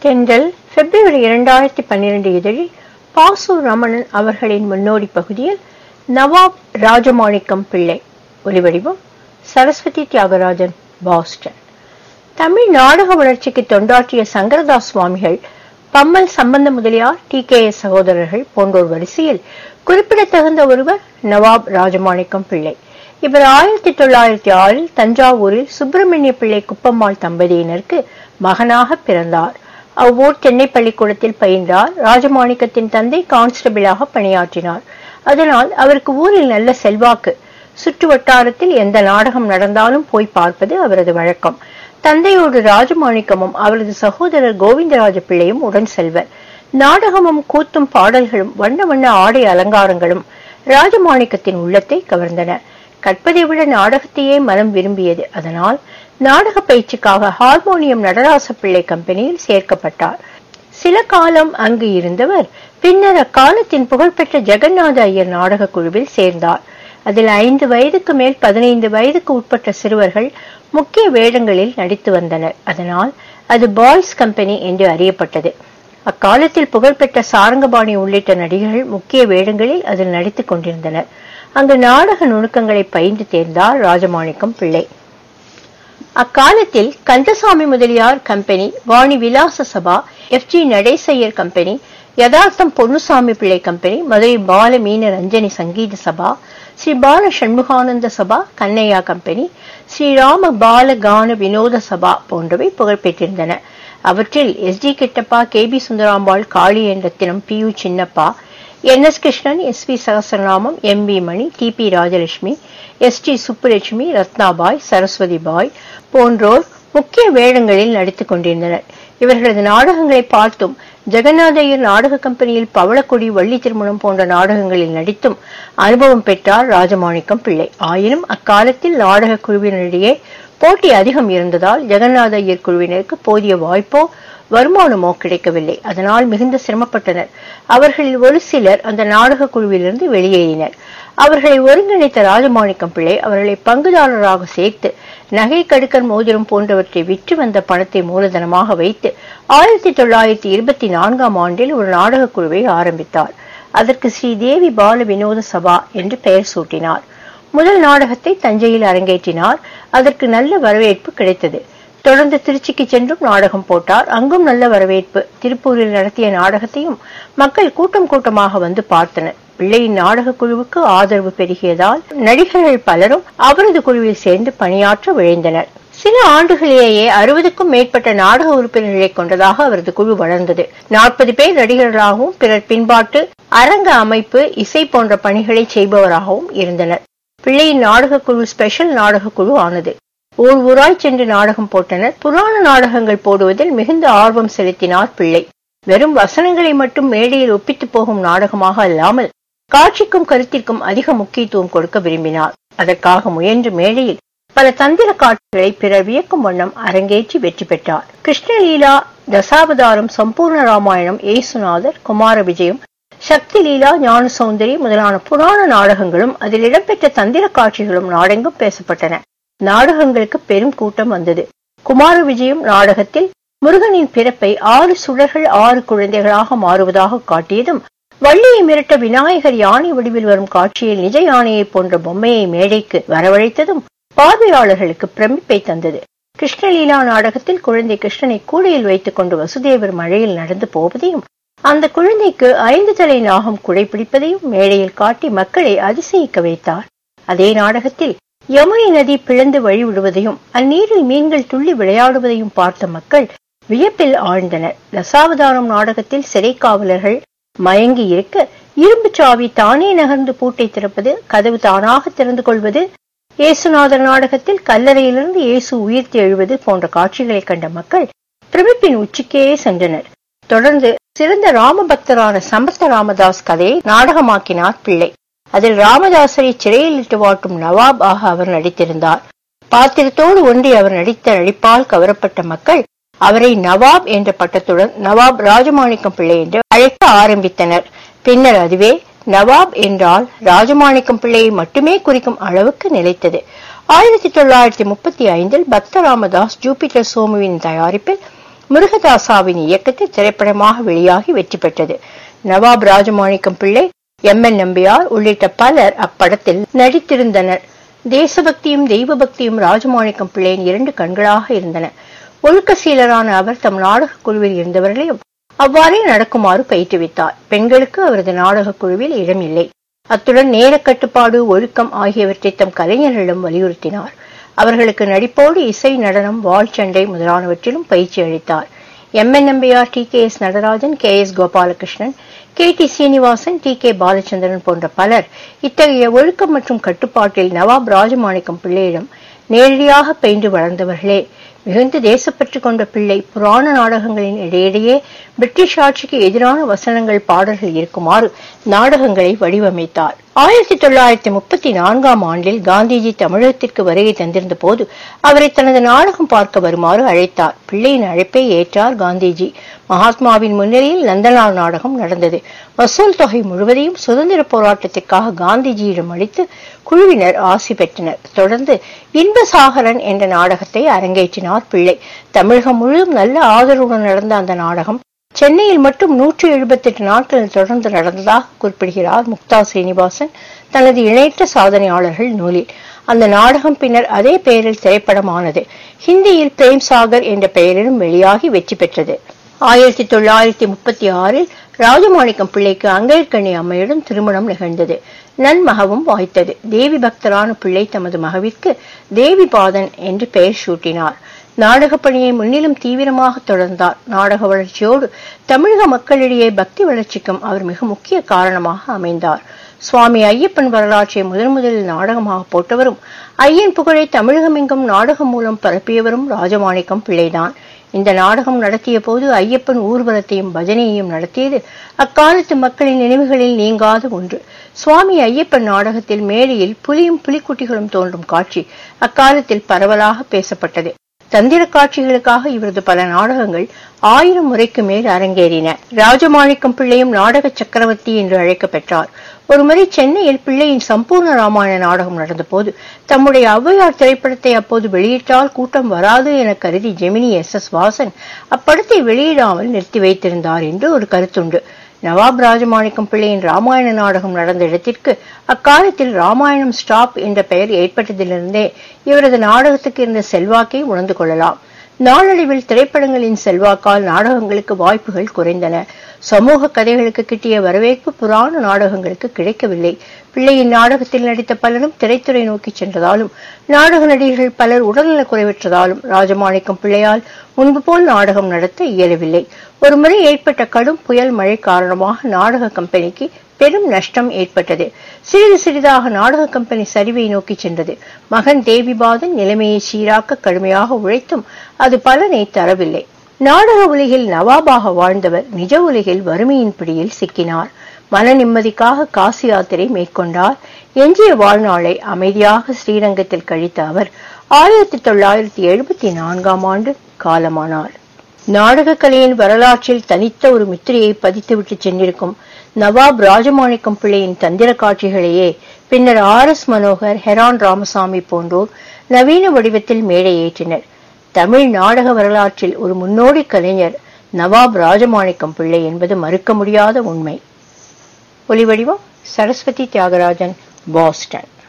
தென்றல் பிப்ரவரி இரண்டாயிரத்தி பன்னிரண்டு இதழில் பாசு ரமணன் அவர்களின் முன்னோடி பகுதியில் நவாப் ராஜமாணிக்கம் பிள்ளை ஒலிவடிவம் சரஸ்வதி தியாகராஜன் பாஸ்டன் தமிழ் நாடக வளர்ச்சிக்கு தொண்டாற்றிய சங்கரதாஸ் சுவாமிகள் பம்மல் சம்பந்த முதலியார் டி கே எஸ் சகோதரர்கள் போன்றோர் வரிசையில் குறிப்பிடத்தகுந்த ஒருவர் நவாப் ராஜமாணிக்கம் பிள்ளை இவர் ஆயிரத்தி தொள்ளாயிரத்தி ஆறில் தஞ்சாவூரில் சுப்பிரமணிய பிள்ளை குப்பம்மாள் தம்பதியினருக்கு மகனாக பிறந்தார் அவ்வூர் சென்னை பள்ளிக்கூடத்தில் பயின்றார் ராஜமாணிக்கத்தின் தந்தை கான்ஸ்டபிளாக பணியாற்றினார் அதனால் அவருக்கு ஊரில் நல்ல செல்வாக்கு சுற்று வட்டாரத்தில் எந்த நாடகம் நடந்தாலும் போய் பார்ப்பது அவரது வழக்கம் தந்தையோடு ராஜமாணிக்கமும் அவரது சகோதரர் கோவிந்தராஜ பிள்ளையும் உடன் செல்வர் நாடகமும் கூத்தும் பாடல்களும் வண்ண வண்ண ஆடை அலங்காரங்களும் ராஜமாணிக்கத்தின் உள்ளத்தை கவர்ந்தன கற்பதை விட நாடகத்தையே மனம் விரும்பியது அதனால் நாடக பயிற்சிக்காக ஹார்மோனியம் நடராச பிள்ளை கம்பெனியில் சேர்க்கப்பட்டார் சில காலம் அங்கு இருந்தவர் பின்னர் அக்காலத்தின் புகழ்பெற்ற ஜெகநாத ஐயர் நாடக குழுவில் சேர்ந்தார் அதில் ஐந்து வயதுக்கு மேல் பதினைந்து வயதுக்கு உட்பட்ட சிறுவர்கள் முக்கிய வேடங்களில் நடித்து வந்தனர் அதனால் அது பாய்ஸ் கம்பெனி என்று அறியப்பட்டது அக்காலத்தில் புகழ்பெற்ற சாரங்கபாணி உள்ளிட்ட நடிகர்கள் முக்கிய வேடங்களில் அதில் நடித்துக் கொண்டிருந்தனர் அங்கு நாடக நுணுக்கங்களை பயின்று தேர்ந்தார் ராஜமாணிக்கம் பிள்ளை அக்காலத்தில் Kandasamy Mudaliar company Vani Vilasa Sabha F G Natesaiyar company Yathartham Ponnusamy Pillai company Madurai Bala Meena Ranjani Sangeetha Sabha Sri Bala Shanmugananda Sabha Kannaiya company Srirama Bala Gana Vinoda Sabha போன்றவை புகழ்பெற்றிருந்தன அவற்றில் S D Kittappa K B Sundarambal Kali Rathinam P U Chinnappa N S Krishnan S P Sahasranamam M P Mani T P Rajalakshmi S D Subbulakshmi Ratnabai Saraswathi Bai போன்றோர் முக்கிய வேடங்களில் நடித்துக் கொண்டிருந்தனர் இவர்களது நாடகங்களை பார்த்தும் ஜெகநாதையர் நாடக கம்பெனியில் பவளக்கொடி வள்ளி திருமணம் போன்ற நாடகங்களில் நடித்தும் அனுபவம் பெற்றார் ராஜமாணிக்கம் பிள்ளை ஆயினும் அக்காலத்தில் நாடக குழுவினரிடையே போட்டி அதிகம் இருந்ததால் ஜெகநாத ஐயர் குழுவினருக்கு போதிய வாய்ப்போ வருமானமோ கிடைக்கவில்லை அதனால் மிகுந்த சிரமப்பட்டனர் அவர்களில் ஒரு சிலர் அந்த நாடக குழுவிலிருந்து வெளியேறினர் அவர்களை ஒருங்கிணைத்த ராஜமாணிக்கம் பிள்ளை அவர்களை பங்குதாரராக சேர்த்து நகை கடுக்கன் மோதிரம் போன்றவற்றை விற்று வந்த பணத்தை மூலதனமாக வைத்து ஆயிரத்தி தொள்ளாயிரத்தி இருபத்தி நான்காம் ஆண்டில் ஒரு நாடக குழுவை ஆரம்பித்தார் அதற்கு ஸ்ரீ தேவி பால வினோத சபா என்று பெயர் சூட்டினார் முதல் நாடகத்தை தஞ்சையில் அரங்கேற்றினார் அதற்கு நல்ல வரவேற்பு கிடைத்தது தொடர்ந்து திருச்சிக்கு சென்றும் நாடகம் போட்டார் அங்கும் நல்ல வரவேற்பு திருப்பூரில் நடத்திய நாடகத்தையும் மக்கள் கூட்டம் கூட்டமாக வந்து பார்த்தனர் பிள்ளையின் நாடக குழுவுக்கு ஆதரவு பெருகியதால் நடிகர்கள் பலரும் அவரது குழுவில் சேர்ந்து பணியாற்ற விழைந்தனர் சில ஆண்டுகளிலேயே அறுபதுக்கும் மேற்பட்ட நாடக உறுப்பினர்களை கொண்டதாக அவரது குழு வளர்ந்தது நாற்பது பேர் நடிகர்களாகவும் பிறர் பின்பாட்டு அரங்க அமைப்பு இசை போன்ற பணிகளை செய்பவராகவும் இருந்தனர் பிள்ளையின் நாடக குழு ஸ்பெஷல் நாடக குழு ஆனது ஊர் ஊராய் சென்று நாடகம் போட்டனர் புராண நாடகங்கள் போடுவதில் மிகுந்த ஆர்வம் செலுத்தினார் பிள்ளை வெறும் வசனங்களை மட்டும் மேடையில் ஒப்பித்து போகும் நாடகமாக அல்லாமல் காட்சிக்கும் கருத்திற்கும் அதிக முக்கியத்துவம் கொடுக்க விரும்பினார் அதற்காக முயன்ற மேடையில் பல தந்திர காட்சிகளை பிறர் வியக்கும் வண்ணம் அரங்கேற்றி வெற்றி பெற்றார் கிருஷ்ணலீலா தசாவதாரம் சம்பூர்ண ராமாயணம் ஏசுநாதர் குமார விஜயம் சக்தி லீலா ஞான சௌந்தரி முதலான புராண நாடகங்களும் அதில் இடம்பெற்ற தந்திர காட்சிகளும் நாடெங்கும் பேசப்பட்டன நாடகங்களுக்கு பெரும் கூட்டம் வந்தது குமார விஜயம் நாடகத்தில் முருகனின் பிறப்பை ஆறு சுடர்கள் ஆறு குழந்தைகளாக மாறுவதாக காட்டியதும் வள்ளியை மிரட்ட விநாயகர் யானை வடிவில் வரும் காட்சியில் நிஜ யானையை போன்ற பொம்மையை மேடைக்கு வரவழைத்ததும் பார்வையாளர்களுக்கு பிரமிப்பை தந்தது கிருஷ்ணலீலா நாடகத்தில் குழந்தை கிருஷ்ணனை கூடையில் வைத்துக் கொண்டு வசுதேவர் மழையில் நடந்து போவதையும் அந்த குழந்தைக்கு ஐந்து தலை நாகம் குடைபிடிப்பதையும் மேடையில் காட்டி மக்களை அதிசயிக்க வைத்தார் அதே நாடகத்தில் யமுனை நதி பிளந்து வழிவிடுவதையும் அந்நீரில் மீன்கள் துள்ளி விளையாடுவதையும் பார்த்த மக்கள் வியப்பில் ஆழ்ந்தனர் தசாவதாரம் நாடகத்தில் சிறை காவலர்கள் மயங்கி இருக்க இரும்பு சாவி தானே நகர்ந்து பூட்டை திறப்பது கதவு தானாக திறந்து கொள்வது இயேசுநாதர் நாடகத்தில் கல்லறையிலிருந்து இயேசு உயிர்த்து எழுவது போன்ற காட்சிகளை கண்ட மக்கள் பிரமிப்பின் உச்சிக்கே சென்றனர் தொடர்ந்து சிறந்த ராமபக்தரான சமர்த்த ராமதாஸ் கதையை நாடகமாக்கினார் பிள்ளை அதில் ராமதாசரை சிறையில் இட்டு வாட்டும் நவாப் ஆக அவர் நடித்திருந்தார் பாத்திரத்தோடு ஒன்றி அவர் நடித்த நடிப்பால் கவரப்பட்ட மக்கள் அவரை நவாப் என்ற பட்டத்துடன் நவாப் ராஜமாணிக்கம் பிள்ளை என்று அழைக்க ஆரம்பித்தனர் பின்னர் அதுவே நவாப் என்றால் ராஜமாணிக்கம் பிள்ளையை மட்டுமே குறிக்கும் அளவுக்கு நிலைத்தது ஆயிரத்தி தொள்ளாயிரத்தி முப்பத்தி ஐந்தில் பக்த ராமதாஸ் ஜூபிட்டர் சோமுவின் தயாரிப்பில் முருகதாசாவின் இயக்கத்தில் திரைப்படமாக வெளியாகி வெற்றி பெற்றது நவாப் ராஜமாணிக்கம் பிள்ளை எம் என் நம்பியார் உள்ளிட்ட பலர் அப்படத்தில் நடித்திருந்தனர் தேசபக்தியும் தெய்வ பக்தியும் ராஜமாணிக்கம் பிள்ளையின் இரண்டு கண்களாக இருந்தன ஒழுக்க சீலரான அவர் தம் நாடக குழுவில் இருந்தவர்களையும் அவ்வாறே நடக்குமாறு பயிற்றுவித்தார் பெண்களுக்கு அவரது நாடக குழுவில் இடமில்லை அத்துடன் நேர கட்டுப்பாடு ஒழுக்கம் ஆகியவற்றை தம் கலைஞர்களிடம் வலியுறுத்தினார் அவர்களுக்கு நடிப்போடு இசை நடனம் வாழ்ச்சண்டை முதலானவற்றிலும் பயிற்சி அளித்தார் M N Nambiar T K S Natarajan K S Gopalakrishnan K T Srinivasan T K Balachandran போன்ற பலர் இத்தகைய ஒழுக்கம் மற்றும் கட்டுப்பாட்டில் நவாப் ராஜமாணிக்கம் பிள்ளையிடம் நேரடியாக பயின்று வளர்ந்தவர்களே மிகுந்த தேசப்பற்று கொண்ட பிள்ளை புராண நாடகங்களின் இடையிடையே பிரிட்டிஷ் ஆட்சிக்கு எதிரான வசனங்கள் பாடல்கள் இருக்குமாறு நாடகங்களை வடிவமைத்தார் ஆயிரத்தி தொள்ளாயிரத்தி முப்பத்தி நான்காம் ஆண்டில் காந்திஜி தமிழகத்திற்கு வருகை தந்திருந்த போது அவரை தனது நாடகம் பார்க்க வருமாறு அழைத்தார் பிள்ளையின் அழைப்பை ஏற்றார் காந்திஜி மகாத்மாவின் முன்னிலையில் நந்தனார் நாடகம் நடந்தது வசூல் தொகை முழுவதையும் சுதந்திர போராட்டத்திற்காக காந்திஜியிடம் அளித்து குழுவினர் ஆசி பெற்றனர் தொடர்ந்து இன்பசாகரன் என்ற நாடகத்தை அரங்கேற்றினார் பிள்ளை தமிழகம் முழுவதும் நல்ல ஆதரவுடன் நடந்த அந்த நாடகம் சென்னையில் மட்டும் நூற்றி எழுபத்தி எட்டு நாட்கள் தொடர்ந்து நடந்ததாக குறிப்பிடுகிறார் முக்தா சீனிவாசன் தனது இணையற்ற சாதனையாளர்கள் நூலில் அந்த நாடகம் பின்னர் அதே பெயரில் திரைப்படமானது ஹிந்தியில் பிரேம் சாகர் என்ற பெயரிலும் வெளியாகி வெற்றி பெற்றது ஆயிரத்தி தொள்ளாயிரத்தி முப்பத்தி ஆறில் ராஜமாணிக்கம் பிள்ளைக்கு அங்கேற்கண்ணி அம்மையுடன் திருமணம் நிகழ்ந்தது நன்மகவும் வாய்த்தது தேவி பக்தரான பிள்ளை தமது மகவிற்கு தேவி பாதன் என்று பெயர் சூட்டினார் நாடகப் பணியை முன்னிலும் தீவிரமாக தொடர்ந்தார் நாடக வளர்ச்சியோடு தமிழக மக்களிடையே பக்தி வளர்ச்சிக்கும் அவர் மிக முக்கிய காரணமாக அமைந்தார் சுவாமி ஐயப்பன் வரலாற்றை முதன் முதலில் நாடகமாக போட்டவரும் ஐயன் புகழை தமிழகமெங்கும் நாடகம் மூலம் பரப்பியவரும் ராஜமாணிக்கம் பிள்ளைதான் இந்த நாடகம் நடத்திய போது ஐயப்பன் ஊர்வலத்தையும் பஜனையையும் நடத்தியது அக்காலத்து மக்களின் நினைவுகளில் நீங்காத ஒன்று சுவாமி ஐயப்பன் நாடகத்தில் மேடையில் புலியும் புலிக்குட்டிகளும் தோன்றும் காட்சி அக்காலத்தில் பரவலாக பேசப்பட்டது தந்திர காட்சிகளுக்காக இவரது பல நாடகங்கள் ஆயிரம் முறைக்கு மேல் அரங்கேறின ராஜமாணிக்கம் பிள்ளையும் நாடக சக்கரவர்த்தி என்று அழைக்கப்பெற்றார் ஒருமுறை சென்னையில் பிள்ளையின் சம்பூர்ண ராமாயண நாடகம் நடந்தபோது தம்முடைய ஔவையார் திரைப்படத்தை அப்போது வெளியிட்டால் கூட்டம் வராது என கருதி ஜெமினி எஸ் எஸ் வாசன் அப்படத்தை வெளியிடாமல் நிறுத்தி வைத்திருந்தார் என்று ஒரு கருத்துண்டு நவாப் ராஜமாணிக்கம் பிள்ளையின் ராமாயண நாடகம் நடந்த இடத்திற்கு அக்காலத்தில் ராமாயணம் ஸ்டாப் என்ற பெயர் ஏற்பட்டதிலிருந்தே இவரது நாடகத்துக்கு இருந்த செல்வாக்கை உணர்ந்து கொள்ளலாம் நாளடைவில் திரைப்படங்களின் செல்வாக்கால் நாடகங்களுக்கு வாய்ப்புகள் குறைந்தன சமூக கதைகளுக்கு கிட்டிய வரவேற்பு புராண நாடகங்களுக்கு கிடைக்கவில்லை பிள்ளையின் நாடகத்தில் நடித்த பலரும் திரைத்துறை நோக்கி சென்றதாலும் நாடக நடிகர்கள் பலர் உடல்நலக் குறைவற்றதாலும் ராஜமாணிக்கம் பிள்ளையால் முன்பு போல் நாடகம் நடத்த இயலவில்லை ஒருமுறை ஏற்பட்ட கடும் புயல் மழை காரணமாக நாடக கம்பெனிக்கு பெரும் நஷ்டம் ஏற்பட்டது சிறிது சிறிதாக நாடக கம்பெனி சரிவை நோக்கி சென்றது மகன் தேவிபாதன் நிலைமையை சீராக்க கடுமையாக உழைத்தும் அது பலனை தரவில்லை நாடக உலகில் நவாபாக வாழ்ந்தவர் நிஜ உலகில் வறுமையின் பிடியில் சிக்கினார் மன நிம்மதிக்காக காசி யாத்திரை மேற்கொண்டார் எஞ்சிய வாழ்நாளை அமைதியாக ஸ்ரீரங்கத்தில் கழித்த அவர் ஆயிரத்தி தொள்ளாயிரத்தி எழுபத்தி நான்காம் ஆண்டு காலமானார் நாடக கலையின் வரலாற்றில் தனித்த ஒரு முத்திரையை பதித்துவிட்டு சென்றிருக்கும் நவாப் ராஜமாணிக்கம் பிள்ளையின் தந்திர காட்சிகளையே பின்னர் ஆர் எஸ் மனோகர் ஹெரான் ராமசாமி போன்றோர் நவீன வடிவத்தில் மேடை ஏற்றினர் தமிழ் நாடக வரலாற்றில் ஒரு முன்னோடி கலைஞர் நவாப் ராஜமாணிக்கம் பிள்ளை என்பது மறுக்க முடியாத உண்மை ஒலிவடிவம் சரஸ்வதி தியாகராஜன் பாஸ்டன்